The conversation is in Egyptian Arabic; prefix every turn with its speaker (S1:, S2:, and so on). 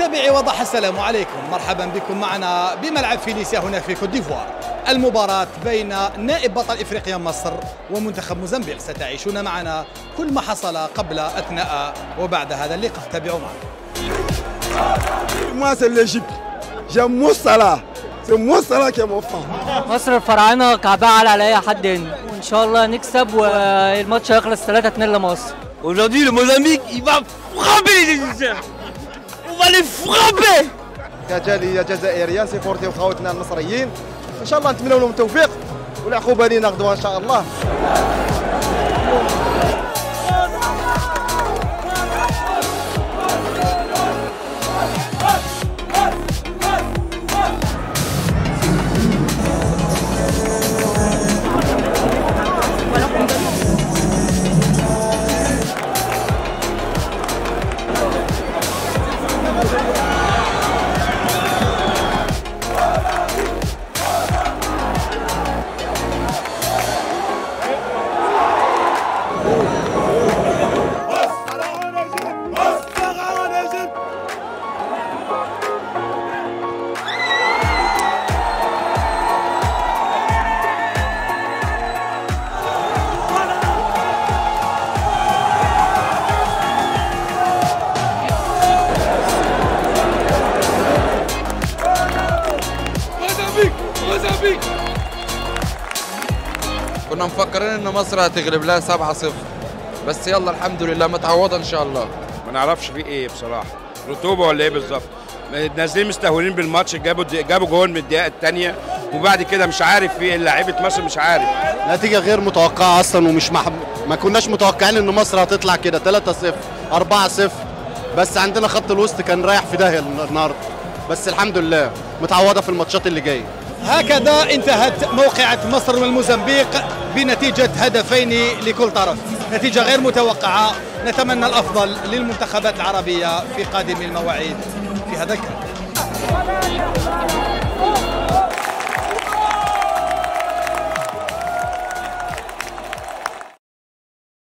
S1: متابعي وضح السلام عليكم مرحبا بكم معنا بملعب فينيسيا هنا في كوت ديفوار المباراة بين نائب بطل افريقيا مصر ومنتخب موزمبيق ستعيشون معنا كل ما حصل قبل اثناء وبعد هذا اللقاء تابعوا معنا
S2: Moi, c'est l'Égypte. J'aime Moussala. C'est Moussala qui est mon fan.
S3: مصر الفراعنه كعبها على اي حد تاني وان شاء الله نكسب والماتش هيخلص 3 2 لمصر
S4: Aujourd'hui, le Mozambique, il va frapper les Égyptiens. On va les frapper.
S2: كجالية جزائرية سيبورتيو خواتنا المصريين ان شاء الله نتمنى لهم التوفيق والعقوبة لينا غدوة ان شاء الله
S5: كنا مفكرين ان مصر هتغلب لها 7-0 بس يلا الحمد لله متعوضه ان شاء الله
S6: ما نعرفش فيه ايه بصراحه رطوبه ولا ايه بالظبط نازلين مستهونين بالماتش جابوا جابوا جول من الدقيقه الثانيه وبعد كده مش عارف في ايه لعيبه مصر مش عارف
S7: نتيجة غير متوقعة أصلا ومش مح... ما كناش متوقعين إن مصر هتطلع كده 3-0 4-0 بس عندنا خط الوسط كان رايح في داهية النهاردة بس الحمد لله متعوضة في الماتشات اللي جاية
S1: هكذا انتهت موقعة مصر والموزمبيق بنتيجة هدفين لكل طرف نتيجة غير متوقعة نتمنى الأفضل للمنتخبات العربية في قادم المواعيد في هذا الكلام